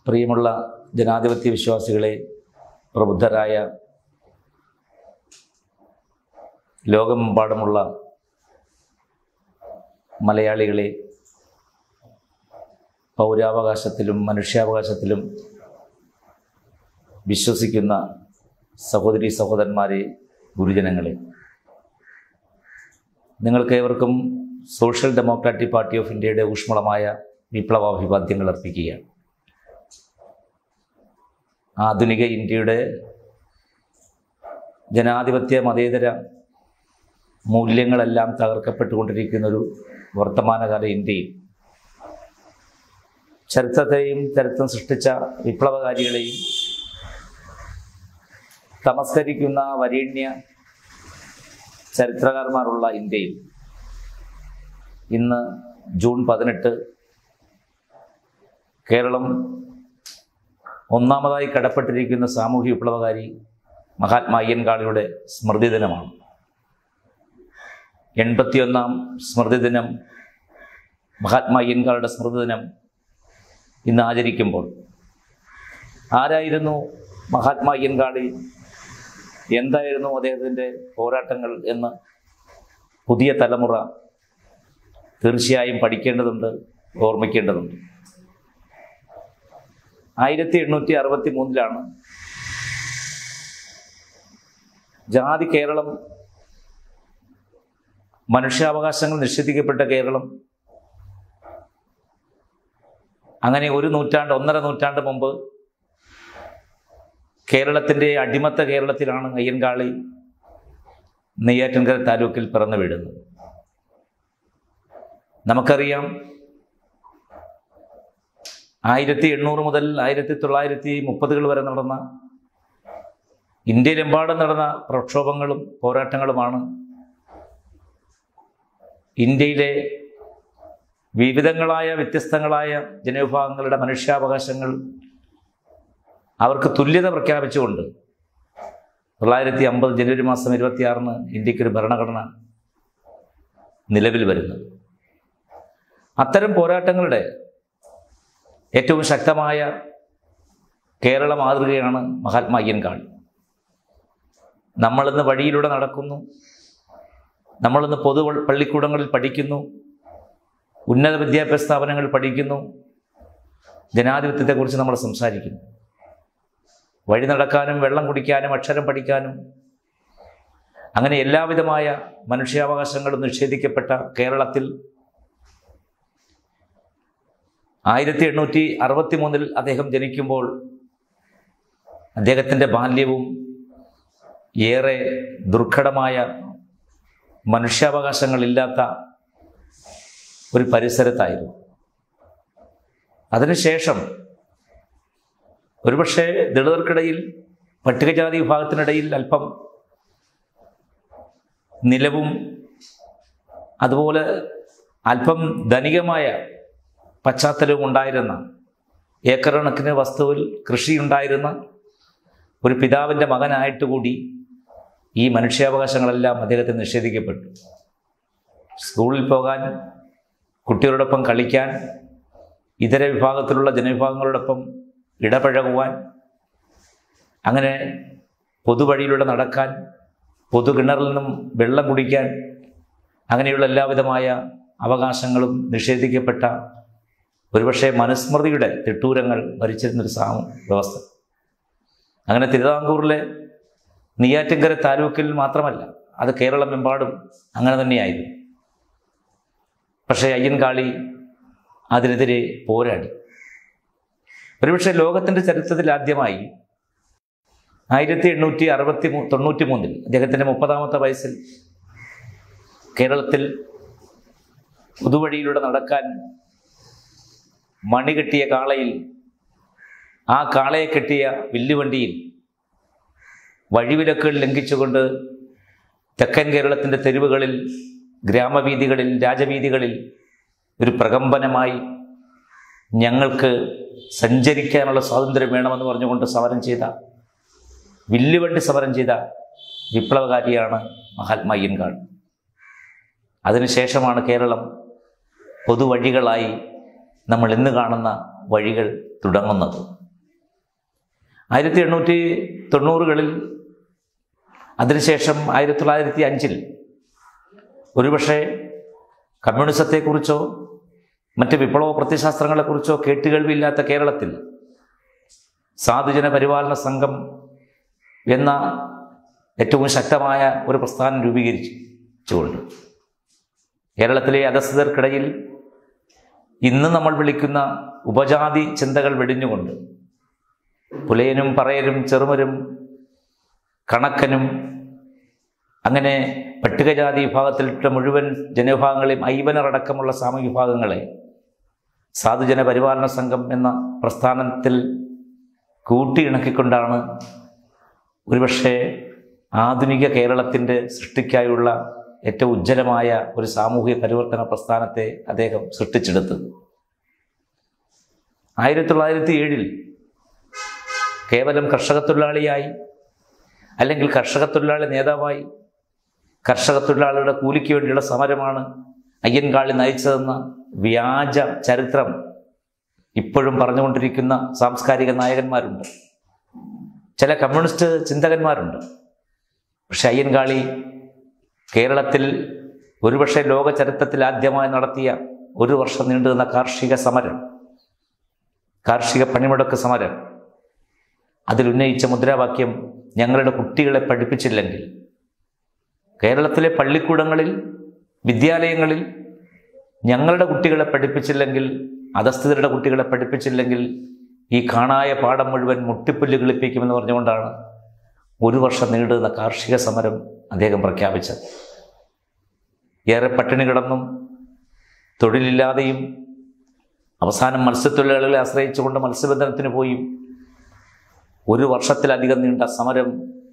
പ്രിയമുള്ള ജനാധിപത്യ വിശ്വാസികളെ പ്രബുദ്ധരായ ലോകമെമ്പാടുമുള്ള മലയാളികളെ പൗരാവകാശത്തിലും മനുഷ്യാവകാശത്തിലും വിശ്വസിക്കുന്ന സഹോദരി സഹോദരന്മാരെ ഗുരുജനങ്ങളെ നിങ്ങൾക്കേവർക്കും സോഷ്യൽ ഡെമോക്രാറ്റിക് പാർട്ടി ഓഫ് ഇന്ത്യയുടെ ഊഷ്മളമായ വിപ്ലവാഭിവാദ്യങ്ങൾ അർപ്പിക്കുകയാണ് ആധുനിക ഇന്ത്യയുടെ ജനാധിപത്യ മതേതര മൂല്യങ്ങളെല്ലാം തകർക്കപ്പെട്ടുകൊണ്ടിരിക്കുന്ന ഒരു വർത്തമാനകാല ഇന്ത്യയിൽ ചരിത്രത്തെയും ചരിത്രം സൃഷ്ടിച്ച വിപ്ലവകാരികളെയും തമസ്കരിക്കുന്ന വരേണ്യ ചരിത്രകാരന്മാരുള്ള ഇന്ത്യയിൽ ഇന്ന് ജൂൺ പതിനെട്ട് കേരളം ഒന്നാമതായി കടപ്പെട്ടിരിക്കുന്ന സാമൂഹ്യ വിപ്ലവകാരി മഹാത്മാ അയ്യൻകാളിയുടെ സ്മൃതി ദിനമാണ് എൺപത്തിയൊന്നാം സ്മൃതി ദിനം മഹാത്മാ അയ്യൻകാളുടെ സ്മൃതി ദിനം ഇന്ന് ആചരിക്കുമ്പോൾ ആരായിരുന്നു മഹാത്മാ അയ്യൻകാളി എന്തായിരുന്നു അദ്ദേഹത്തിൻ്റെ പോരാട്ടങ്ങൾ എന്ന് പുതിയ തലമുറ തീർച്ചയായും പഠിക്കേണ്ടതുണ്ട് ഓർമ്മിക്കേണ്ടതുണ്ട് ആയിരത്തി എണ്ണൂറ്റി അറുപത്തി മൂന്നിലാണ് ജാതി കേരളം മനുഷ്യാവകാശങ്ങൾ നിഷേധിക്കപ്പെട്ട കേരളം അങ്ങനെ ഒരു നൂറ്റാണ്ട് ഒന്നര നൂറ്റാണ്ട് മുമ്പ് കേരളത്തിൻ്റെ അടിമത്ത കേരളത്തിലാണ് അയ്യൻകാളി നെയ്യാറ്റിൻകര താലൂക്കിൽ പിറന്നു വീഴുന്നത് നമുക്കറിയാം ആയിരത്തി എണ്ണൂറ് മുതൽ ആയിരത്തി തൊള്ളായിരത്തി മുപ്പതുകൾ വരെ നടന്ന ഇന്ത്യയിലെമ്പാടും നടന്ന പ്രക്ഷോഭങ്ങളും പോരാട്ടങ്ങളുമാണ് ഇന്ത്യയിലെ വിവിധങ്ങളായ വ്യത്യസ്തങ്ങളായ ജനവിഭാഗങ്ങളുടെ മനുഷ്യാവകാശങ്ങൾ അവർക്ക് തുല്യത പ്രഖ്യാപിച്ചുകൊണ്ട് തൊള്ളായിരത്തി അമ്പത് ജനുവരി മാസം ഇരുപത്തിയാറിന് ഇന്ത്യക്കൊരു ഭരണഘടന നിലവിൽ വരുന്നു അത്തരം പോരാട്ടങ്ങളുടെ ഏറ്റവും ശക്തമായ കേരള മാതൃകയാണ് മഹാത്മാ അയ്യൻകാളി നമ്മളിന്ന് വഴിയിലൂടെ നടക്കുന്നു നമ്മളിന്ന് പൊതു പള്ളിക്കൂടങ്ങളിൽ പഠിക്കുന്നു ഉന്നത വിദ്യാഭ്യാസ സ്ഥാപനങ്ങളിൽ പഠിക്കുന്നു ജനാധിപത്യത്തെക്കുറിച്ച് നമ്മൾ സംസാരിക്കുന്നു വഴി നടക്കാനും വെള്ളം കുടിക്കാനും അക്ഷരം പഠിക്കാനും അങ്ങനെ എല്ലാവിധമായ മനുഷ്യാവകാശങ്ങളും നിഷേധിക്കപ്പെട്ട കേരളത്തിൽ ആയിരത്തി എണ്ണൂറ്റി അറുപത്തി മൂന്നിൽ അദ്ദേഹം ജനിക്കുമ്പോൾ അദ്ദേഹത്തിൻ്റെ ബാല്യവും ഏറെ ദുർഘടമായ മനുഷ്യാവകാശങ്ങളില്ലാത്ത ഒരു പരിസരത്തായിരുന്നു അതിനുശേഷം ഒരുപക്ഷെ ദളിതർക്കിടയിൽ പട്ടികജാതി വിഭാഗത്തിനിടയിൽ അല്പം നിലവും അതുപോലെ അല്പം ധനികമായ പശ്ചാത്തലവും ഉണ്ടായിരുന്ന ഏക്കർ കണക്കിന് വസ്തുവിൽ കൃഷിയുണ്ടായിരുന്ന ഒരു പിതാവിൻ്റെ മകനായിട്ട് കൂടി ഈ മനുഷ്യാവകാശങ്ങളെല്ലാം അദ്ദേഹത്തിന് നിഷേധിക്കപ്പെട്ടു സ്കൂളിൽ പോകാൻ കുട്ടികളോടൊപ്പം കളിക്കാൻ ഇതര വിഭാഗത്തിലുള്ള ജനവിഭാഗങ്ങളോടൊപ്പം ഇടപഴകുവാൻ അങ്ങനെ പൊതുവഴിയിലൂടെ നടക്കാൻ പൊതുകിണറിൽ നിന്നും വെള്ളം കുടിക്കാൻ അങ്ങനെയുള്ള എല്ലാവിധമായ അവകാശങ്ങളും നിഷേധിക്കപ്പെട്ട ഒരുപക്ഷെ മനുസ്മൃതിയുടെ തിട്ടൂരങ്ങൾ ഭരിച്ചിരുന്നൊരു സാമ വ്യവസ്ഥ അങ്ങനെ തിരുവിതാംകൂറിലെ നെയ്യാറ്റിൻകര താലൂക്കിൽ മാത്രമല്ല അത് കേരളമെമ്പാടും അങ്ങനെ തന്നെയായിരുന്നു പക്ഷേ അയ്യൻകാളി അതിനെതിരെ പോരാടി ഒരുപക്ഷെ ലോകത്തിൻ്റെ ചരിത്രത്തിൽ ആദ്യമായി ആയിരത്തി എണ്ണൂറ്റി അറുപത്തി മൂ തൊണ്ണൂറ്റി മൂന്നിൽ അദ്ദേഹത്തിൻ്റെ മുപ്പതാമത്തെ വയസ്സിൽ കേരളത്തിൽ പുതുവഴിയിലൂടെ നടക്കാൻ മണി കെട്ടിയ കാളയിൽ ആ കാളയെ കെട്ടിയ വില്ലുവണ്ടിയിൽ വഴിവിലക്കുകൾ ലംഘിച്ചുകൊണ്ട് തെക്കൻ കേരളത്തിൻ്റെ തെരുവുകളിൽ ഗ്രാമവീഥികളിൽ രാജവീഥികളിൽ ഒരു പ്രകമ്പനമായി ഞങ്ങൾക്ക് സഞ്ചരിക്കാനുള്ള സ്വാതന്ത്ര്യം വേണമെന്ന് പറഞ്ഞുകൊണ്ട് സമരം ചെയ്ത വില്ലുവണ്ടി സമരം ചെയ്ത വിപ്ലവകാരിയാണ് മഹാത്മാ അയ്യൻകാട് അതിനുശേഷമാണ് കേരളം പൊതുവഴികളായി നമ്മൾ ഇന്ന് കാണുന്ന വഴികൾ തുടങ്ങുന്നത് ആയിരത്തി എണ്ണൂറ്റി തൊണ്ണൂറുകളിൽ അതിനുശേഷം ആയിരത്തി തൊള്ളായിരത്തി അഞ്ചിൽ ഒരുപക്ഷെ കമ്മ്യൂണിസത്തെക്കുറിച്ചോ മറ്റ് വിപ്ലവ പ്രത്യശാസ്ത്രങ്ങളെക്കുറിച്ചോ കേട്ടുകേൾവിയില്ലാത്ത കേരളത്തിൽ സാധുജന പരിപാലന സംഘം എന്ന ഏറ്റവും ശക്തമായ ഒരു പ്രസ്ഥാനം രൂപീകരിച്ചുകൊണ്ട് കേരളത്തിലെ അധസ്ഥിതർക്കിടയിൽ ഇന്ന് നമ്മൾ വിളിക്കുന്ന ഉപജാതി ചിന്തകൾ വെടിഞ്ഞുകൊണ്ട് പുലയനും പറയരും ചെറുമരും കണക്കനും അങ്ങനെ പട്ടികജാതി വിഭാഗത്തിൽപ്പെട്ട മുഴുവൻ ജനവിഭാഗങ്ങളെയും ഐവനറടക്കമുള്ള സാമൂഹ്യ വിഭാഗങ്ങളെ സാധുജന പരിപാലന സംഘം എന്ന പ്രസ്ഥാനത്തിൽ കൂട്ടിയിണക്കിക്കൊണ്ടാണ് ഒരുപക്ഷെ ആധുനിക കേരളത്തിൻ്റെ സൃഷ്ടിക്കായുള്ള ഏറ്റവും ഉജ്ജ്വലമായ ഒരു സാമൂഹിക പരിവർത്തന പ്രസ്ഥാനത്തെ അദ്ദേഹം സൃഷ്ടിച്ചെടുത്തത് ആയിരത്തി തൊള്ളായിരത്തി ഏഴിൽ കേവലം കർഷക തൊഴിലാളിയായി അല്ലെങ്കിൽ കർഷക തൊഴിലാളി നേതാവായി കർഷക തൊഴിലാളികളുടെ കൂലിക്ക് വേണ്ടിയുള്ള സമരമാണ് അയ്യൻകാളി നയിച്ചതെന്ന വ്യാജ ചരിത്രം ഇപ്പോഴും പറഞ്ഞുകൊണ്ടിരിക്കുന്ന സാംസ്കാരിക നായകന്മാരുണ്ട് ചില കമ്മ്യൂണിസ്റ്റ് ചിന്തകന്മാരുണ്ട് പക്ഷെ അയ്യൻകാളി കേരളത്തിൽ ഒരുപക്ഷെ ലോക ചരിത്രത്തിൽ ആദ്യമായി നടത്തിയ ഒരു വർഷം നീണ്ടുനിന്ന കാർഷിക സമരം കാർഷിക പണിമുടക്ക് സമരം അതിലുന്നയിച്ച മുദ്രാവാക്യം ഞങ്ങളുടെ കുട്ടികളെ പഠിപ്പിച്ചില്ലെങ്കിൽ കേരളത്തിലെ പള്ളിക്കൂടങ്ങളിൽ വിദ്യാലയങ്ങളിൽ ഞങ്ങളുടെ കുട്ടികളെ പഠിപ്പിച്ചില്ലെങ്കിൽ അധസ്ഥിതരുടെ കുട്ടികളെ പഠിപ്പിച്ചില്ലെങ്കിൽ ഈ കാണായ പാഠം മുഴുവൻ മുട്ടിപ്പുല്ല് കിളിപ്പിക്കുമെന്ന് പറഞ്ഞുകൊണ്ടാണ് ഒരു വർഷം നീണ്ടുന്ന കാർഷിക സമരം അദ്ദേഹം പ്രഖ്യാപിച്ചത് ഏറെ പട്ടിണി കിടന്നും തൊഴിലില്ലാതെയും അവസാനം മത്സ്യത്തൊഴിലാളികളെ ആശ്രയിച്ചുകൊണ്ട് മത്സ്യബന്ധനത്തിന് പോയി ഒരു വർഷത്തിലധികം നീണ്ട സമരം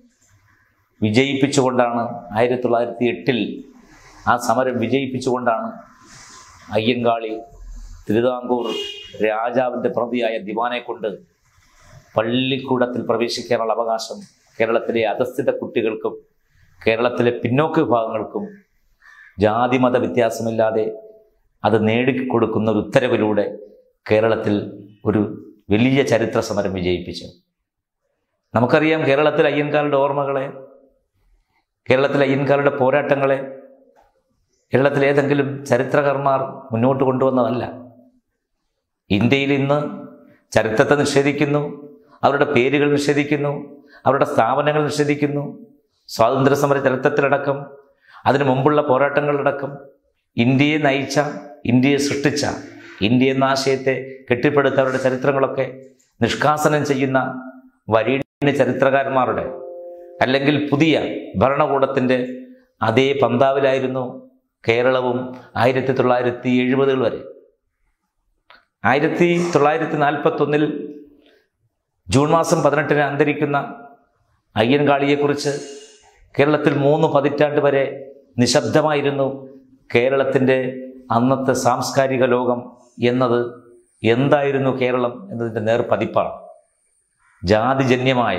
വിജയിപ്പിച്ചുകൊണ്ടാണ് ആയിരത്തി തൊള്ളായിരത്തി എട്ടിൽ ആ സമരം വിജയിപ്പിച്ചുകൊണ്ടാണ് അയ്യൻകാളി തിരുവിതാംകൂർ രാജാവിൻ്റെ പ്രതിയായ ദിവാനെ കൊണ്ട് പള്ളിക്കൂടത്തിൽ പ്രവേശിക്കാനുള്ള അവകാശം കേരളത്തിലെ അധസ്ഥിത കുട്ടികൾക്കും കേരളത്തിലെ പിന്നോക്ക വിഭാഗങ്ങൾക്കും ജാതിമത വ്യത്യാസമില്ലാതെ അത് നേടിക്കൊടുക്കുന്ന ഒരു ഉത്തരവിലൂടെ കേരളത്തിൽ ഒരു വലിയ ചരിത്ര സമരം വിജയിപ്പിച്ചു നമുക്കറിയാം കേരളത്തിൽ അയ്യൻകാരുടെ ഓർമ്മകളെ കേരളത്തിലെ അയ്യൻകാരുടെ പോരാട്ടങ്ങളെ കേരളത്തിലെ ഏതെങ്കിലും ചരിത്രകർമാർ മുന്നോട്ട് കൊണ്ടുവന്നതല്ല ഇന്ത്യയിൽ ഇന്ന് ചരിത്രത്തെ നിഷേധിക്കുന്നു അവരുടെ പേരുകൾ നിഷേധിക്കുന്നു അവരുടെ സ്ഥാപനങ്ങൾ നിഷേധിക്കുന്നു സ്വാതന്ത്ര്യ സമര ചരിത്രത്തിലടക്കം അതിനു മുമ്പുള്ള പോരാട്ടങ്ങളിലടക്കം ഇന്ത്യയെ നയിച്ച ഇന്ത്യയെ സൃഷ്ടിച്ച ഇന്ത്യ എന്ന ആശയത്തെ കെട്ടിപ്പടുത്ത അവരുടെ ചരിത്രങ്ങളൊക്കെ നിഷ്കാസനം ചെയ്യുന്ന വരീണ്യ ചരിത്രകാരന്മാരുടെ അല്ലെങ്കിൽ പുതിയ ഭരണകൂടത്തിൻ്റെ അതേ പന്താവിലായിരുന്നു കേരളവും ആയിരത്തി തൊള്ളായിരത്തി എഴുപതുകൾ വരെ ആയിരത്തി തൊള്ളായിരത്തി നാൽപ്പത്തൊന്നിൽ ജൂൺ മാസം പതിനെട്ടിന് അന്തരിക്കുന്ന അയ്യൻകാളിയെക്കുറിച്ച് കേരളത്തിൽ മൂന്ന് പതിറ്റാണ്ട് വരെ നിശബ്ദമായിരുന്നു കേരളത്തിൻ്റെ അന്നത്തെ സാംസ്കാരിക ലോകം എന്നത് എന്തായിരുന്നു കേരളം എന്നതിൻ്റെ നേർപതിപ്പാണ് ജാതിജന്യമായ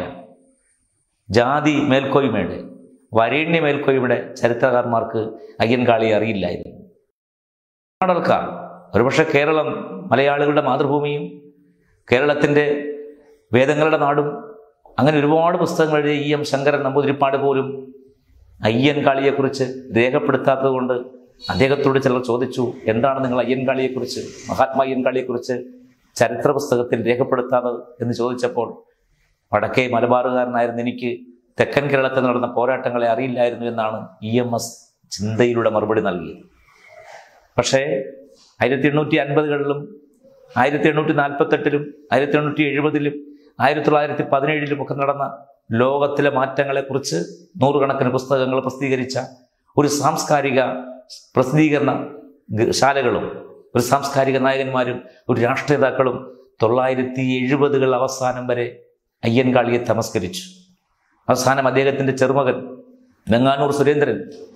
ജാതി മേൽക്കോയ്മയുടെ വരേണ്യ മേൽക്കോയ്മയുടെ ചരിത്രകാരന്മാർക്ക് അയ്യൻകാളിയെ അറിയില്ലായിരുന്നു ആൾക്കാർ ഒരുപക്ഷെ കേരളം മലയാളികളുടെ മാതൃഭൂമിയും കേരളത്തിൻ്റെ വേദങ്ങളുടെ നാടും അങ്ങനെ ഒരുപാട് പുസ്തകങ്ങൾ എഴുതിയ ഇ എം ശങ്കരൻ നമ്പൂതിരിപ്പാട് പോലും അയ്യൻകാളിയെക്കുറിച്ച് രേഖപ്പെടുത്താത്തത് കൊണ്ട് അദ്ദേഹത്തോട് ചിലർ ചോദിച്ചു എന്താണ് നിങ്ങൾ അയ്യൻകാളിയെക്കുറിച്ച് മഹാത്മാ അയ്യൻകാളിയെക്കുറിച്ച് ചരിത്ര പുസ്തകത്തിൽ രേഖപ്പെടുത്താത്തത് എന്ന് ചോദിച്ചപ്പോൾ വടക്കേ മലബാറുകാരനായിരുന്ന എനിക്ക് തെക്കൻ കേരളത്തിൽ നടന്ന പോരാട്ടങ്ങളെ അറിയില്ലായിരുന്നു എന്നാണ് ഇ എം എസ് ചിന്തയിലൂടെ മറുപടി നൽകിയത് പക്ഷേ ആയിരത്തി എണ്ണൂറ്റി അൻപതുകളിലും ആയിരത്തി എണ്ണൂറ്റി നാൽപ്പത്തെട്ടിലും ആയിരത്തി എണ്ണൂറ്റി എഴുപതിലും ആയിരത്തി തൊള്ളായിരത്തി പതിനേഴിലും ഒക്കെ നടന്ന ലോകത്തിലെ മാറ്റങ്ങളെക്കുറിച്ച് നൂറുകണക്കിന് പുസ്തകങ്ങൾ പ്രസിദ്ധീകരിച്ച ഒരു സാംസ്കാരിക പ്രസിദ്ധീകരണ ഗ- ശാലകളും ഒരു സാംസ്കാരിക നായകന്മാരും ഒരു രാഷ്ട്രീയതാക്കളും തൊള്ളായിരത്തി എഴുപതുകൾ അവസാനം വരെ അയ്യൻകാളിയെ തമസ്കരിച്ചു അവസാനം അദ്ദേഹത്തിൻ്റെ ചെറുമകൻ വെങ്ങാനൂർ സുരേന്ദ്രൻ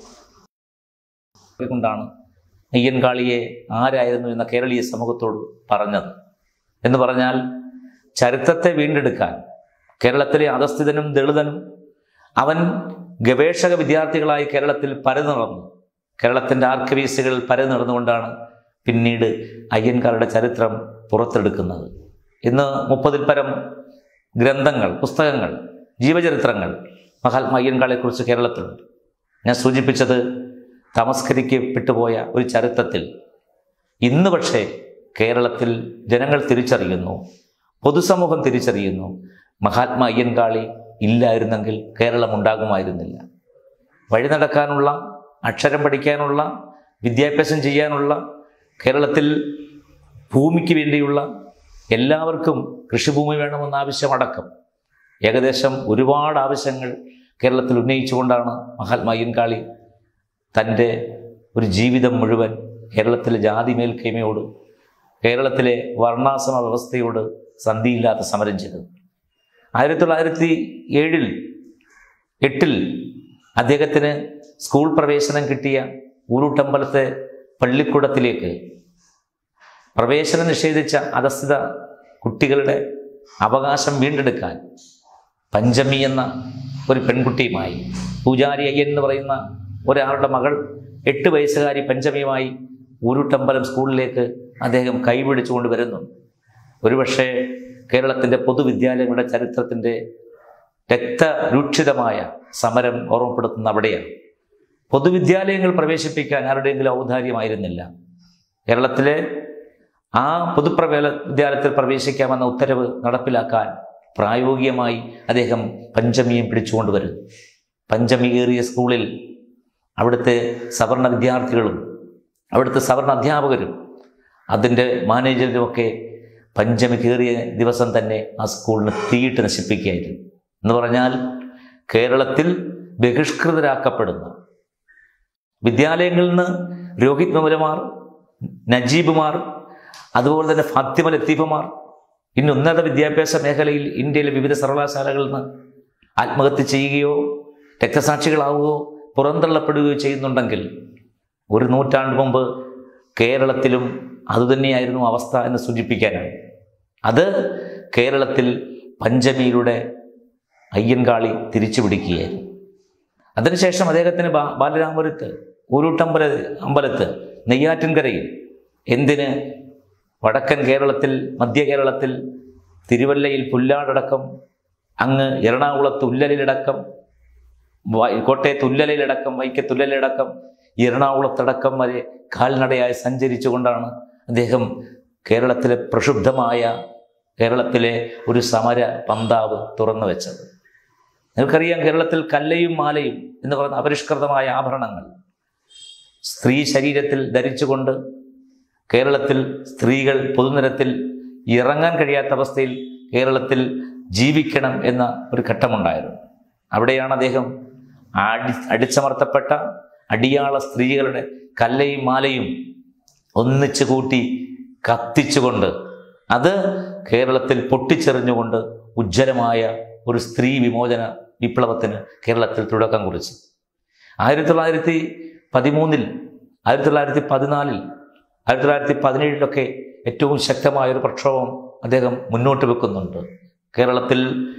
കൊണ്ടാണ് അയ്യൻകാളിയെ ആരായിരുന്നു എന്ന കേരളീയ സമൂഹത്തോട് പറഞ്ഞത് എന്ന് പറഞ്ഞാൽ ചരിത്രത്തെ വീണ്ടെടുക്കാൻ കേരളത്തിലെ അധസ്ഥിതനും ദളിതനും അവൻ ഗവേഷക വിദ്യാർത്ഥികളായി കേരളത്തിൽ പരന്നു നടന്നു കേരളത്തിൻ്റെ ആർക്കവീസുകളിൽ പരന്നു നടന്നുകൊണ്ടാണ് പിന്നീട് അയ്യൻകാരുടെ ചരിത്രം പുറത്തെടുക്കുന്നത് ഇന്ന് മുപ്പതിൽ പരം ഗ്രന്ഥങ്ങൾ പുസ്തകങ്ങൾ ജീവചരിത്രങ്ങൾ മഹാത്മാ അയ്യൻകാളെക്കുറിച്ച് കേരളത്തിലുണ്ട് ഞാൻ സൂചിപ്പിച്ചത് തമസ്കരിക്കപ്പെട്ടുപോയ ഒരു ചരിത്രത്തിൽ ഇന്ന് പക്ഷേ കേരളത്തിൽ ജനങ്ങൾ തിരിച്ചറിയുന്നു പൊതുസമൂഹം തിരിച്ചറിയുന്നു മഹാത്മാ അയ്യൻകാളി ഇല്ലായിരുന്നെങ്കിൽ കേരളം ഉണ്ടാകുമായിരുന്നില്ല വഴി നടക്കാനുള്ള അക്ഷരം പഠിക്കാനുള്ള വിദ്യാഭ്യാസം ചെയ്യാനുള്ള കേരളത്തിൽ ഭൂമിക്ക് വേണ്ടിയുള്ള എല്ലാവർക്കും കൃഷിഭൂമി വേണമെന്ന ആവശ്യമടക്കം ഏകദേശം ഒരുപാട് ആവശ്യങ്ങൾ കേരളത്തിൽ ഉന്നയിച്ചുകൊണ്ടാണ് മഹാത്മാ അയ്യൻകാളി തൻ്റെ ഒരു ജീവിതം മുഴുവൻ കേരളത്തിലെ ജാതി മേൽക്കൈമയോട് കേരളത്തിലെ വർണ്ണാശ്രമ വ്യവസ്ഥയോട് സന്ധിയില്ലാത്ത സമരം ചെയ്തത് ആയിരത്തി തൊള്ളായിരത്തി ഏഴിൽ എട്ടിൽ അദ്ദേഹത്തിന് സ്കൂൾ പ്രവേശനം കിട്ടിയ ഊരുട്ടമ്പലത്തെ പള്ളിക്കൂടത്തിലേക്ക് പ്രവേശനം നിഷേധിച്ച അധസ്ഥിത കുട്ടികളുടെ അവകാശം വീണ്ടെടുക്കാൻ പഞ്ചമി എന്ന ഒരു പെൺകുട്ടിയുമായി പൂജാരി അയ്യൻ എന്ന് പറയുന്ന ഒരാളുടെ മകൾ എട്ട് വയസ്സുകാരി പഞ്ചമിയുമായി ഊരുട്ടമ്പലം സ്കൂളിലേക്ക് അദ്ദേഹം കൈപിടിച്ചുകൊണ്ട് വരുന്നു ഒരുപക്ഷെ കേരളത്തിൻ്റെ പൊതുവിദ്യാലയങ്ങളുടെ ചരിത്രത്തിൻ്റെ രക്തരൂക്ഷിതമായ സമരം ഓർമ്മപ്പെടുത്തുന്ന അവിടെയാണ് പൊതുവിദ്യാലയങ്ങൾ പ്രവേശിപ്പിക്കാൻ ആരുടെയെങ്കിലും ഔദാര്യമായിരുന്നില്ല കേരളത്തിലെ ആ പൊതുപ്രവേല വിദ്യാലയത്തിൽ പ്രവേശിക്കാമെന്ന ഉത്തരവ് നടപ്പിലാക്കാൻ പ്രായോഗികമായി അദ്ദേഹം പഞ്ചമിയും പിടിച്ചുകൊണ്ട് വരുന്നു പഞ്ചമി കയറിയ സ്കൂളിൽ അവിടുത്തെ സവർണ വിദ്യാർത്ഥികളും അവിടുത്തെ സവർണ അധ്യാപകരും അതിൻ്റെ മാനേജറുമൊക്കെ പഞ്ചമി കയറിയ ദിവസം തന്നെ ആ സ്കൂളിന് തീയിട്ട് നശിപ്പിക്കുകയായിരുന്നു എന്ന് പറഞ്ഞാൽ കേരളത്തിൽ ബഹിഷ്കൃതരാക്കപ്പെടുന്ന വിദ്യാലയങ്ങളിൽ നിന്ന് രോഹിത് മൗലമാർ നജീബുമാർ അതുപോലെ തന്നെ ഫാത്തിമ ലത്തീഫുമാർ ഇന്ന് ഉന്നത വിദ്യാഭ്യാസ മേഖലയിൽ ഇന്ത്യയിലെ വിവിധ സർവകലാശാലകളിൽ നിന്ന് ആത്മഹത്യ ചെയ്യുകയോ രക്തസാക്ഷികളാവുകയോ പുറന്തള്ളപ്പെടുകയോ ചെയ്യുന്നുണ്ടെങ്കിൽ ഒരു നൂറ്റാണ്ട് മുമ്പ് കേരളത്തിലും അതുതന്നെയായിരുന്നു അവസ്ഥ എന്ന് സൂചിപ്പിക്കാനാണ് അത് കേരളത്തിൽ പഞ്ചമിയിലൂടെ അയ്യൻകാളി തിരിച്ചു പിടിക്കുകയായിരുന്നു അതിനുശേഷം അദ്ദേഹത്തിന് ബാ ബാലരാമപുരത്ത് ഊരൂട്ടമ്പല അമ്പലത്ത് നെയ്യാറ്റിൻകരയിൽ എന്തിന് വടക്കൻ കേരളത്തിൽ മധ്യ കേരളത്തിൽ തിരുവല്ലയിൽ പുല്ലാടടക്കം അങ്ങ് എറണാകുളത്ത് ഉല്ലലിലടക്കം വ- കോട്ടയത്ത് ഉല്ലലിലടക്കം വൈക്കത്തുല്ലലിലടക്കം എറണാകുളത്തടക്കം വരെ കാൽനടയായി സഞ്ചരിച്ചുകൊണ്ടാണ് അദ്ദേഹം കേരളത്തിലെ പ്രക്ഷുബ്ധമായ കേരളത്തിലെ ഒരു സമര പന്താവ് തുറന്നു വെച്ചത് നിങ്ങൾക്കറിയാം കേരളത്തിൽ കല്ലയും മാലയും എന്ന് പറയുന്ന അപരിഷ്കൃതമായ ആഭരണങ്ങൾ സ്ത്രീ ശരീരത്തിൽ ധരിച്ചുകൊണ്ട് കേരളത്തിൽ സ്ത്രീകൾ പൊതുനിരത്തിൽ ഇറങ്ങാൻ കഴിയാത്ത അവസ്ഥയിൽ കേരളത്തിൽ ജീവിക്കണം എന്ന ഒരു ഘട്ടമുണ്ടായിരുന്നു അവിടെയാണ് അദ്ദേഹം അടി അടിച്ചമർത്തപ്പെട്ട അടിയാള സ്ത്രീകളുടെ കല്ലയും മാലയും ഒന്നിച്ചു കൂട്ടി കത്തിച്ചുകൊണ്ട് അത് കേരളത്തിൽ പൊട്ടിച്ചെറിഞ്ഞുകൊണ്ട് ഉജ്ജ്വലമായ ഒരു സ്ത്രീ വിമോചന വിപ്ലവത്തിന് കേരളത്തിൽ തുടക്കം കുറിച്ചു ആയിരത്തി തൊള്ളായിരത്തി പതിമൂന്നിൽ ആയിരത്തി തൊള്ളായിരത്തി പതിനാലിൽ ആയിരത്തി തൊള്ളായിരത്തി പതിനേഴിലൊക്കെ ഏറ്റവും ശക്തമായ ഒരു പ്രക്ഷോഭം അദ്ദേഹം മുന്നോട്ട് വെക്കുന്നുണ്ട് കേരളത്തിൽ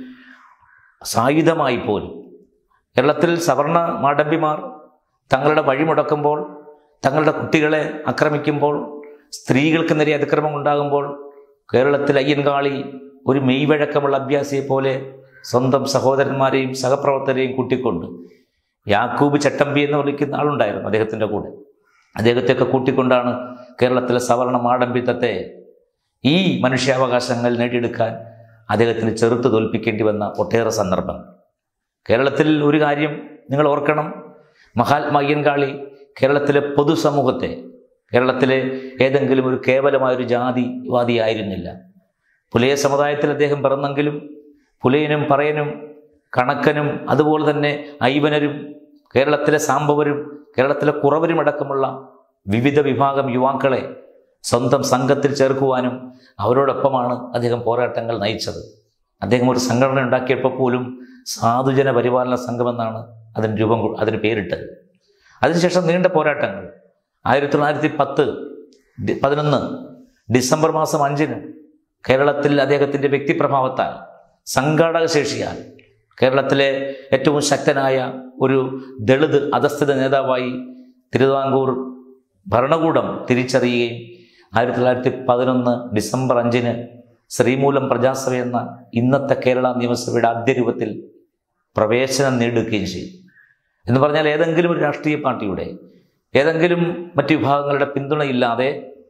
സായുധമായി പോലും കേരളത്തിൽ സവർണ മാടമ്പിമാർ തങ്ങളുടെ വഴിമുടക്കുമ്പോൾ തങ്ങളുടെ കുട്ടികളെ ആക്രമിക്കുമ്പോൾ സ്ത്രീകൾക്ക് നേരെ അതിക്രമം ഉണ്ടാകുമ്പോൾ കേരളത്തിൽ അയ്യൻകാളി ഒരു മെയ്വഴക്കമുള്ള അഭ്യാസിയെ പോലെ സ്വന്തം സഹോദരന്മാരെയും സഹപ്രവർത്തകരെയും കൂട്ടിക്കൊണ്ട് യാക്കൂബ് ചട്ടമ്പി എന്ന് വിളിക്കുന്ന ആളുണ്ടായിരുന്നു അദ്ദേഹത്തിൻ്റെ കൂടെ അദ്ദേഹത്തെയൊക്കെ കൂട്ടിക്കൊണ്ടാണ് കേരളത്തിലെ സവർണ മാടമ്പിത്തത്തെ ഈ മനുഷ്യാവകാശങ്ങൾ നേടിയെടുക്കാൻ അദ്ദേഹത്തിന് ചെറുത്ത് തോൽപ്പിക്കേണ്ടി വന്ന ഒട്ടേറെ സന്ദർഭങ്ങൾ കേരളത്തിൽ ഒരു കാര്യം നിങ്ങൾ ഓർക്കണം മഹാത്മാ അയ്യൻകാളി കേരളത്തിലെ പൊതുസമൂഹത്തെ കേരളത്തിലെ ഏതെങ്കിലും ഒരു കേവലമായൊരു ജാതിവാദിയായിരുന്നില്ല പുലയ സമുദായത്തിൽ അദ്ദേഹം പിറന്നെങ്കിലും പുലയനും പറയനും കണക്കനും അതുപോലെ തന്നെ ഐവനരും കേരളത്തിലെ സാമ്പവരും കേരളത്തിലെ കുറവരും അടക്കമുള്ള വിവിധ വിഭാഗം യുവാക്കളെ സ്വന്തം സംഘത്തിൽ ചേർക്കുവാനും അവരോടൊപ്പമാണ് അദ്ദേഹം പോരാട്ടങ്ങൾ നയിച്ചത് അദ്ദേഹം ഒരു സംഘടന ഉണ്ടാക്കിയപ്പോൾ പോലും സാധുജന പരിപാലന സംഘമെന്നാണ് അതിന് രൂപം കൊ- അതിന് പേരിട്ടത് അതിനുശേഷം നീണ്ട പോരാട്ടങ്ങൾ ആയിരത്തി തൊള്ളായിരത്തി പത്ത് ഡി- പതിനൊന്ന് ഡിസംബർ മാസം അഞ്ചിന് കേരളത്തിൽ അദ്ദേഹത്തിൻ്റെ വ്യക്തിപ്രഭാവത്താൽ സംഘാടക ശേഷിയാൽ കേരളത്തിലെ ഏറ്റവും ശക്തനായ ഒരു ദളിത് അധസ്ഥിത നേതാവായി തിരുവിതാംകൂർ ഭരണകൂടം തിരിച്ചറിയുകയും ആയിരത്തി തൊള്ളായിരത്തി പതിനൊന്ന് ഡിസംബർ അഞ്ചിന് ശ്രീമൂലം പ്രജാസഭ എന്ന ഇന്നത്തെ കേരള നിയമസഭയുടെ ആദ്യ രൂപത്തിൽ പ്രവേശനം നേടുകയും ചെയ്തു എന്ന് പറഞ്ഞാൽ ഏതെങ്കിലും ഒരു രാഷ്ട്രീയ പാർട്ടിയുടെ ഏതെങ്കിലും മറ്റു വിഭാഗങ്ങളുടെ പിന്തുണയില്ലാതെ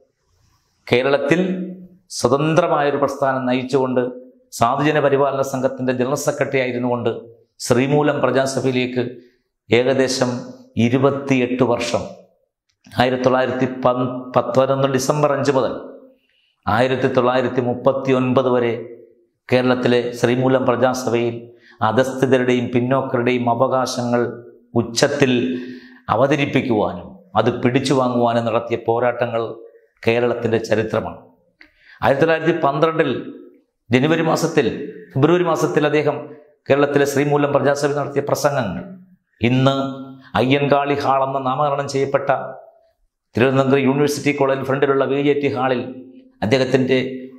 കേരളത്തിൽ സ്വതന്ത്രമായൊരു പ്രസ്ഥാനം നയിച്ചുകൊണ്ട് സാധുജന പരിപാലന സംഘത്തിൻ്റെ ജനറൽ സെക്രട്ടറി ആയിരുന്നുകൊണ്ട് ശ്രീമൂലം പ്രജാസഭയിലേക്ക് ഏകദേശം ഇരുപത്തിയെട്ട് വർഷം ആയിരത്തി തൊള്ളായിരത്തി പൻ പത്തൊൻപത് ഡിസംബർ അഞ്ച് മുതൽ ആയിരത്തി തൊള്ളായിരത്തി മുപ്പത്തി ഒൻപത് വരെ കേരളത്തിലെ ശ്രീമൂലം പ്രജാസഭയിൽ അധസ്ഥിതരുടെയും പിന്നോക്കരുടെയും അവകാശങ്ങൾ ഉച്ചത്തിൽ അവതരിപ്പിക്കുവാനും അത് പിടിച്ചു വാങ്ങുവാനും നടത്തിയ പോരാട്ടങ്ങൾ കേരളത്തിൻ്റെ ചരിത്രമാണ് ആയിരത്തി തൊള്ളായിരത്തി പന്ത്രണ്ടിൽ ജനുവരി മാസത്തിൽ ഫെബ്രുവരി മാസത്തിൽ അദ്ദേഹം കേരളത്തിലെ ശ്രീമൂലം പ്രജാസഭ നടത്തിയ പ്രസംഗങ്ങൾ ഇന്ന് അയ്യൻകാളി ഹാൾ എന്ന നാമകരണം ചെയ്യപ്പെട്ട തിരുവനന്തപുരം യൂണിവേഴ്സിറ്റി കോളേജിൽ ഫ്രണ്ടിലുള്ള വി ജെ ടി ഹാളിൽ അദ്ദേഹത്തിൻ്റെ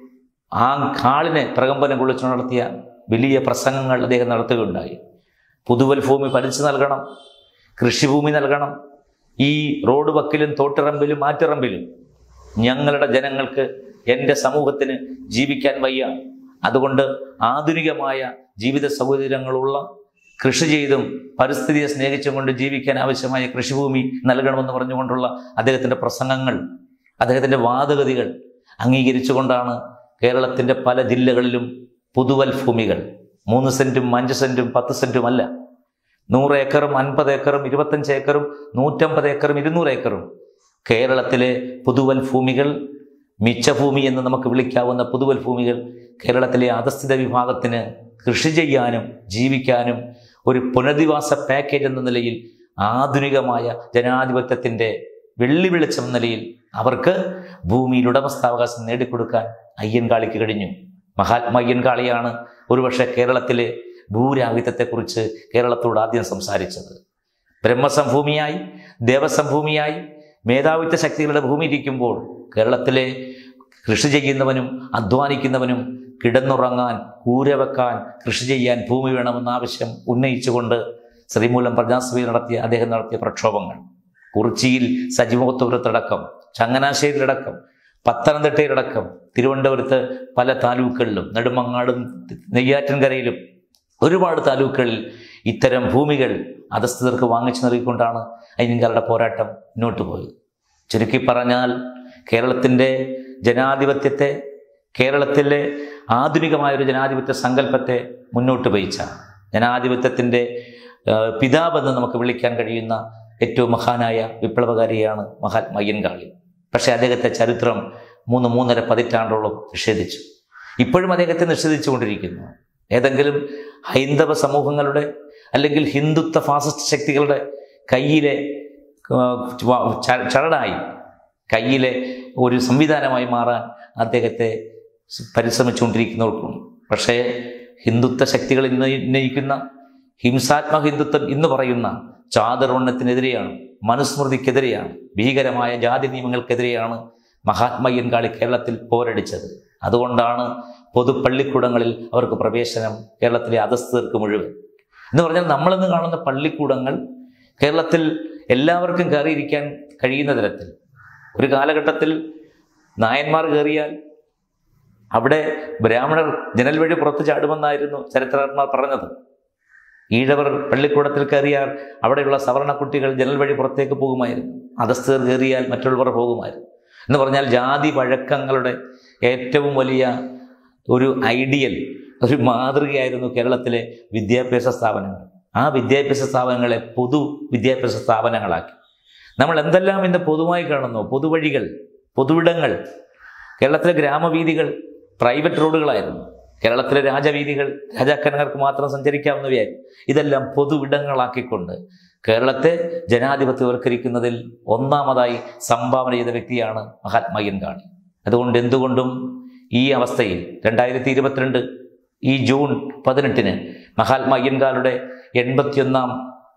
ആ ഹാളിനെ പ്രകമ്പനം കൊള്ളിച്ചു നടത്തിയ വലിയ പ്രസംഗങ്ങൾ അദ്ദേഹം നടത്തുകയുണ്ടായി പുതുവൽ ഭൂമി പലിച്ചു നൽകണം കൃഷിഭൂമി നൽകണം ഈ റോഡ് വക്കിലും തോട്ടിറമ്പിലും മാറ്റിറമ്പിലും ഞങ്ങളുടെ ജനങ്ങൾക്ക് എൻ്റെ സമൂഹത്തിന് ജീവിക്കാൻ വയ്യ അതുകൊണ്ട് ആധുനികമായ ജീവിത സൗകര്യങ്ങളുള്ള കൃഷി ചെയ്തും പരിസ്ഥിതിയെ സ്നേഹിച്ചും കൊണ്ട് ജീവിക്കാൻ ആവശ്യമായ കൃഷിഭൂമി നൽകണമെന്ന് പറഞ്ഞുകൊണ്ടുള്ള അദ്ദേഹത്തിൻ്റെ പ്രസംഗങ്ങൾ അദ്ദേഹത്തിൻ്റെ വാദഗതികൾ അംഗീകരിച്ചുകൊണ്ടാണ് കേരളത്തിൻ്റെ പല ജില്ലകളിലും പുതുവൽ ഭൂമികൾ മൂന്ന് സെൻറ്റും അഞ്ച് സെൻറ്റും പത്ത് സെൻറ്റും അല്ല നൂറ് ഏക്കറും അൻപത് ഏക്കറും ഇരുപത്തഞ്ച് ഏക്കറും നൂറ്റമ്പത് ഏക്കറും ഇരുന്നൂറ് ഏക്കറും കേരളത്തിലെ പുതുവൽ ഭൂമികൾ മിച്ചഭൂമി എന്ന് നമുക്ക് വിളിക്കാവുന്ന പുതുവൽ ഭൂമികൾ കേരളത്തിലെ അധസ്ഥിത വിഭാഗത്തിന് കൃഷി ചെയ്യാനും ജീവിക്കാനും ഒരു പുനരധിവാസ പാക്കേജ് എന്ന നിലയിൽ ആധുനികമായ ജനാധിപത്യത്തിൻ്റെ വെള്ളി വെളിച്ചം എന്ന നിലയിൽ അവർക്ക് ഭൂമിയിൽ ഉടമസ്ഥാവകാശം നേടിക്കൊടുക്കാൻ അയ്യൻകാളിക്ക് കഴിഞ്ഞു മഹാത്മാ അയ്യൻകാളിയാണ് ഒരുപക്ഷെ കേരളത്തിലെ ഭൂരാഹിത്യത്തെക്കുറിച്ച് കേരളത്തോട് ആദ്യം സംസാരിച്ചത് ബ്രഹ്മസംഭൂമിയായി ദേവസംഭൂമിയായി മേധാവിത്വ ശക്തികളുടെ ഭൂമി ഇരിക്കുമ്പോൾ കേരളത്തിലെ കൃഷി ചെയ്യുന്നവനും അധ്വാനിക്കുന്നവനും കിടന്നുറങ്ങാൻ കൂര വെക്കാൻ കൃഷി ചെയ്യാൻ ഭൂമി വേണമെന്ന ആവശ്യം ഉന്നയിച്ചുകൊണ്ട് ശ്രീമൂലം പ്രജാസഭയിൽ നടത്തിയ അദ്ദേഹം നടത്തിയ പ്രക്ഷോഭങ്ങൾ കുറിച്ചിയിൽ സജിമുഖത്തുപുരത്തടക്കം ചങ്ങനാശ്ശേരിയിലടക്കം പത്തനംതിട്ടയിലടക്കം തിരുവനന്തപുരത്ത് പല താലൂക്കുകളിലും നെടുമങ്ങാടും നെയ്യാറ്റിൻകരയിലും ഒരുപാട് താലൂക്കുകളിൽ ഇത്തരം ഭൂമികൾ അധസ്ഥിതർക്ക് വാങ്ങിച്ചു നൽകിക്കൊണ്ടാണ് അയ്യങ്കാരുടെ പോരാട്ടം മുന്നോട്ട് പോയത് ചുരുക്കി പറഞ്ഞാൽ കേരളത്തിൻ്റെ ജനാധിപത്യത്തെ കേരളത്തിലെ ആധുനികമായൊരു ജനാധിപത്യ സങ്കല്പത്തെ മുന്നോട്ട് വഹിച്ച ജനാധിപത്യത്തിൻ്റെ ഏഹ്, പിതാവെന്ന് നമുക്ക് വിളിക്കാൻ കഴിയുന്ന ഏറ്റവും മഹാനായ വിപ്ലവകാരിയാണ് മഹാത്മാ അയ്യൻകാളി പക്ഷേ അദ്ദേഹത്തെ ചരിത്രം മൂന്ന് മൂന്നര പതിറ്റാണ്ടോളം നിഷേധിച്ചു ഇപ്പോഴും അദ്ദേഹത്തെ നിഷേധിച്ചുകൊണ്ടിരിക്കുന്നു ഏതെങ്കിലും ഹൈന്ദവ സമൂഹങ്ങളുടെ അല്ലെങ്കിൽ ഹിന്ദുത്വ ഫാസിസ്റ്റ് ശക്തികളുടെ കയ്യിലെ ആ, വ- ച- ചരടായി കയ്യിലെ ഒരു സംവിധാനമായി മാറാൻ അദ്ദേഹത്തെ പരിശ്രമിച്ചുകൊണ്ടിരിക്കുന്നവർക്കുണ്ട് പക്ഷേ ഹിന്ദുത്വ ശക്തികൾ ഇന്ന് ഉന്നയിക്കുന്ന ഹിംസാത്മക ഹിന്ദുത്വം എന്ന് പറയുന്ന ചാതുർവർണ്ണത്തിനെതിരെയാണ് മനുസ്മൃതിക്കെതിരെയാണ് ഭീകരമായ ജാതി നിയമങ്ങൾക്കെതിരെയാണ് മഹാത്മയ്യൻകാളി കേരളത്തിൽ പോരടിച്ചത് അതുകൊണ്ടാണ് പൊതുപള്ളിക്കൂടങ്ങളിൽ അവർക്ക് പ്രവേശനം കേരളത്തിലെ അധസ്ഥർക്ക് മുഴുവൻ എന്ന് പറഞ്ഞാൽ നമ്മളിന്ന് കാണുന്ന പള്ളിക്കൂടങ്ങൾ കേരളത്തിൽ എല്ലാവർക്കും കയറിയിരിക്കാൻ കഴിയുന്ന തരത്തിൽ ഒരു കാലഘട്ടത്തിൽ നായന്മാർ കയറിയാൽ അവിടെ ബ്രാഹ്മണർ ജനൽ വഴി പുറത്തു ചാടുമെന്നായിരുന്നു ചരിത്രകാരന്മാർ പറഞ്ഞത് ഈഴവർ പള്ളിക്കൂടത്തിൽ കയറിയാൽ അവിടെയുള്ള സവർണ കുട്ടികൾ ജനൽ വഴി പുറത്തേക്ക് പോകുമായിരുന്നു അധസ്ഥർ കയറിയാൽ മറ്റുള്ളവർ പോകുമായിരുന്നു എന്ന് പറഞ്ഞാൽ ജാതി വഴക്കങ്ങളുടെ ഏറ്റവും വലിയ ഒരു ഐഡിയൽ ഒരു മാതൃകയായിരുന്നു കേരളത്തിലെ വിദ്യാഭ്യാസ സ്ഥാപനങ്ങൾ ആ വിദ്യാഭ്യാസ സ്ഥാപനങ്ങളെ പൊതു വിദ്യാഭ്യാസ സ്ഥാപനങ്ങളാക്കി നമ്മൾ എന്തെല്ലാം ഇന്ന് പൊതുവായി കാണുന്നു പൊതുവഴികൾ പൊതുവിടങ്ങൾ കേരളത്തിലെ ഗ്രാമവീഥികൾ പ്രൈവറ്റ് റോഡുകളായിരുന്നു കേരളത്തിലെ രാജവീഥികൾ രാജാക്കന്മാർക്ക് മാത്രം സഞ്ചരിക്കാവുന്നവയായിരുന്നു ഇതെല്ലാം പൊതുവിടങ്ങളാക്കിക്കൊണ്ട് കേരളത്തെ ജനാധിപത്യവൽക്കരിക്കുന്നതിൽ ഒന്നാമതായി സംഭാവന ചെയ്ത വ്യക്തിയാണ് മഹാത്മാ അയ്യൻകാളി അതുകൊണ്ട് എന്തുകൊണ്ടും ഈ അവസ്ഥയിൽ രണ്ടായിരത്തി ഇരുപത്തിരണ്ട് ഈ ജൂൺ പതിനെട്ടിന് മഹാത്മാ അയ്യൻകാളുടെ എൺപത്തിയൊന്നാം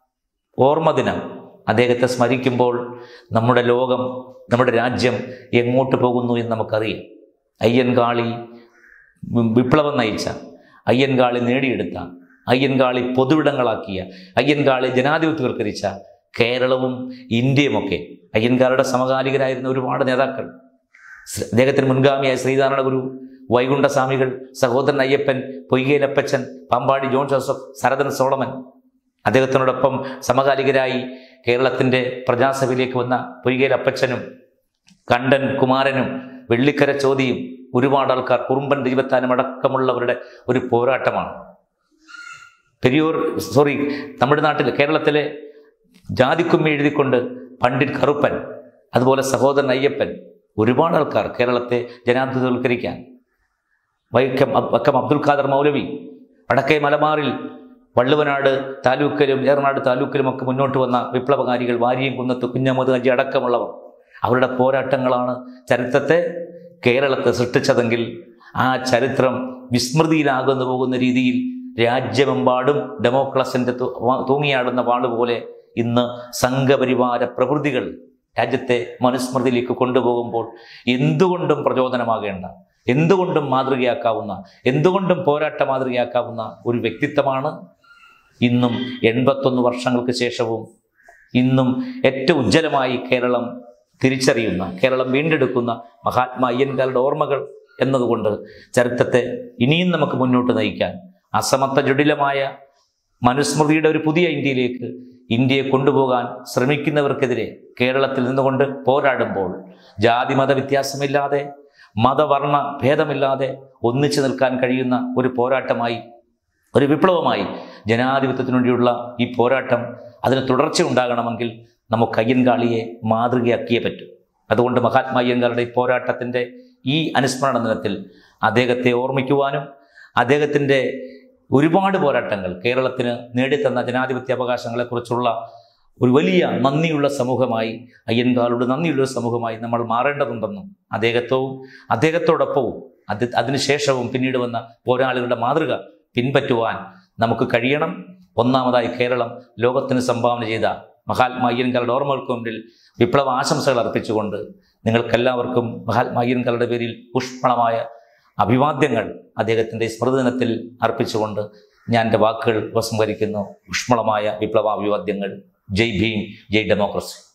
ഓർമ്മ ദിനം അദ്ദേഹത്തെ സ്മരിക്കുമ്പോൾ നമ്മുടെ ലോകം നമ്മുടെ രാജ്യം എങ്ങോട്ട് പോകുന്നു എന്ന് നമുക്കറിയാം അയ്യൻകാളി വി- വിപ്ലവം നയിച്ച അയ്യൻകാളി നേടിയെടുത്ത അയ്യൻകാളി പൊതുവിടങ്ങളാക്കിയ അയ്യൻകാളി ജനാധിപത്യവൽക്കരിച്ച കേരളവും ഇന്ത്യയുമൊക്കെ അയ്യൻകാരുടെ സമകാലികരായിരുന്ന ഒരുപാട് നേതാക്കൾ ശ്ര- അദ്ദേഹത്തിന് മുൻഗാമിയായ ശ്രീനാരായണ ഗുരു വൈകുണ്ഠസ്വാമികൾ സഹോദരൻ അയ്യപ്പൻ പൊയ്കയിലപ്പച്ചൻ പാമ്പാടി ജോൺ ജോസഫ് സരദൻ സോളമൻ അദ്ദേഹത്തിനോടൊപ്പം സമകാലികരായി കേരളത്തിൻ്റെ പ്രജാസഭയിലേക്ക് വന്ന പൊയ്കയിലപ്പച്ചനും കണ്ടൻ കുമാരനും വെള്ളിക്കര ചോതിയും ഒരുപാട് ആൾക്കാർ കുറുമ്പൻ ദൈവത്താനും അടക്കമുള്ളവരുടെ ഒരു പോരാട്ടമാണ് പെരിയൂർ സോറി തമിഴ്നാട്ടിൽ കേരളത്തിലെ ജാതിക്കുമ്മി എഴുതിക്കൊണ്ട് പണ്ഡിറ്റ് കറുപ്പൻ അതുപോലെ സഹോദരൻ അയ്യപ്പൻ ഒരുപാട് ആൾക്കാർ കേരളത്തെ ജനാധിപത്യവൽക്കരിക്കാൻ വൈക്കം അബ്- വക്കം അബ്ദുൽ ഖാദർ മൗലവി വടക്കേ മലബാറിൽ വള്ളുവനാട് താലൂക്കിലും ഏറനാട് താലൂക്കിലും ഒക്കെ മുന്നോട്ട് വന്ന വിപ്ലവകാരികൾ വാരിയും കുന്നത്ത് കുഞ്ഞമ്മദ് അജി അടക്കമുള്ളവർ അവരുടെ പോരാട്ടങ്ങളാണ് ചരിത്രത്തെ കേരളത്തെ സൃഷ്ടിച്ചതെങ്കിൽ ആ ചരിത്രം വിസ്മൃതിയിലാകുന്നു പോകുന്ന രീതിയിൽ രാജ്യമെമ്പാടും ഡെമോക്രസിന്റെ തു- വാ- തൂങ്ങിയാടുന്ന വാളുപോലെ ഇന്ന് സംഘപരിവാര പ്രകൃതികൾ രാജ്യത്തെ മനുസ്മൃതിയിലേക്ക് കൊണ്ടുപോകുമ്പോൾ എന്തുകൊണ്ടും പ്രചോദനമാകേണ്ട എന്തുകൊണ്ടും മാതൃകയാക്കാവുന്ന എന്തുകൊണ്ടും പോരാട്ട മാതൃകയാക്കാവുന്ന ഒരു വ്യക്തിത്വമാണ് ഇന്നും എൺപത്തൊന്ന് വർഷങ്ങൾക്ക് ശേഷവും ഇന്നും ഏറ്റവും ഉജ്ജ്വലമായി കേരളം തിരിച്ചറിയുന്ന കേരളം വീണ്ടെടുക്കുന്ന മഹാത്മാ അയ്യൻകാരുടെ ഓർമ്മകൾ എന്നതുകൊണ്ട് ചരിത്രത്തെ ഇനിയും നമുക്ക് മുന്നോട്ട് നയിക്കാൻ അസമത്വ ജടിലമായ മനുസ്മൃതിയുടെ ഒരു പുതിയ ഇന്ത്യയിലേക്ക് ഇന്ത്യയെ കൊണ്ടുപോകാൻ ശ്രമിക്കുന്നവർക്കെതിരെ കേരളത്തിൽ നിന്നുകൊണ്ട് പോരാടുമ്പോൾ ജാതി മത വ്യത്യാസമില്ലാതെ മതവർണ്ണ ഭേദമില്ലാതെ ഒന്നിച്ചു നിൽക്കാൻ കഴിയുന്ന ഒരു പോരാട്ടമായി ഒരു വിപ്ലവമായി ജനാധിപത്യത്തിനു വേണ്ടിയുള്ള ഈ പോരാട്ടം അതിന് തുടർച്ച ഉണ്ടാകണമെങ്കിൽ നമുക്ക് അയ്യൻകാളിയെ മാതൃകയാക്കിയേ പറ്റും അതുകൊണ്ട് മഹാത്മാ അയ്യൻകാളുടെ ഈ പോരാട്ടത്തിൻ്റെ ഈ അനുസ്മരണ ദിനത്തിൽ അദ്ദേഹത്തെ ഓർമ്മിക്കുവാനും അദ്ദേഹത്തിൻ്റെ ഒരുപാട് പോരാട്ടങ്ങൾ കേരളത്തിന് നേടിത്തന്ന ജനാധിപത്യ അവകാശങ്ങളെക്കുറിച്ചുള്ള ഒരു വലിയ നന്ദിയുള്ള സമൂഹമായി അയ്യൻകാളുടെ നന്ദിയുള്ള ഒരു സമൂഹമായി നമ്മൾ മാറേണ്ടതുണ്ടെന്നും അദ്ദേഹത്വവും അദ്ദേഹത്തോടൊപ്പവും അത് അതിനുശേഷവും പിന്നീട് വന്ന പോരാളികളുടെ മാതൃക പിൻപറ്റുവാൻ നമുക്ക് കഴിയണം ഒന്നാമതായി കേരളം ലോകത്തിന് സംഭാവന ചെയ്ത മഹാത്മാ അയ്യൻകാരുടെ ഓർമ്മകൾക്ക് മുമ്പിൽ വിപ്ലവ ആശംസകൾ അർപ്പിച്ചുകൊണ്ട് നിങ്ങൾക്കെല്ലാവർക്കും മഹാത്മാ അയ്യൻകാരുടെ പേരിൽ പുഷ്പണമായ അഭിവാദ്യങ്ങൾ അദ്ദേഹത്തിൻ്റെ സ്മൃതി ദിനത്തിൽ അർപ്പിച്ചുകൊണ്ട് ഞാൻ എൻ്റെ വാക്കുകൾ ഉപസംഹരിക്കുന്നു ഊഷ്മളമായ വിപ്ലവാഭിവാദ്യങ്ങൾ ജയ് ഭീം ജയ് ഡെമോക്രസി